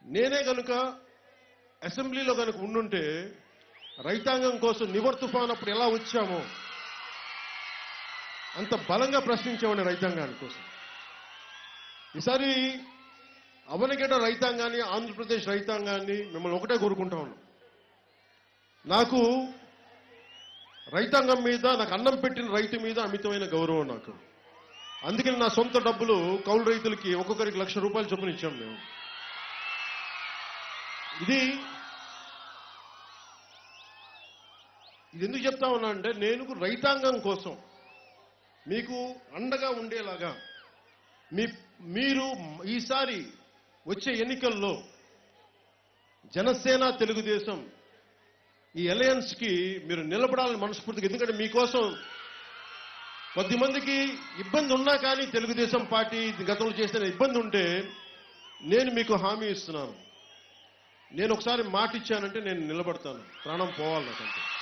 నేనే కనుక అసెంబ్లీలో కనుక ఉండుంటే రైతాంగం కోసం నివర్ తుఫాన్ అప్పుడు ఎలా వచ్చామో అంత బలంగా ప్రశ్నించేవాడిని రైతాంగాని కోసం ఈసారి అవనగడ్డ రైతాంగాన్ని ఆంధ్రప్రదేశ్ రైతాంగాన్ని మిమ్మల్ని ఒకటే కోరుకుంటా ఉన్నాం నాకు రైతాంగం మీద నాకు అన్నం పెట్టిన రైతు మీద అమితమైన గౌరవం నాకు అందుకని నా సొంత డబ్బులు కౌలు రైతులకి ఒక్కొక్కరికి లక్ష రూపాయలు చొప్పున ఇచ్చాం మేము ఇది ఇది ఎందుకు చెప్తా ఉన్నా అంటే నేను రైతాంగం కోసం మీకు అండగా ఉండేలాగా మీ మీరు ఈసారి వచ్చే ఎన్నికల్లో జనసేన తెలుగుదేశం ఈ అలయన్స్ కి మీరు నిలబడాలని మనస్ఫూర్తిగా ఎందుకంటే మీకోసం కొద్దిమందికి ఇబ్బంది ఉన్నా కానీ తెలుగుదేశం పార్టీ గతంలో చేసిన ఇబ్బంది ఉంటే నేను మీకు హామీ ఇస్తున్నాను నేను ఒకసారి మాట ఇచ్చానంటే నేను నిలబడతాను ప్రాణం పోవాలి నాకంటే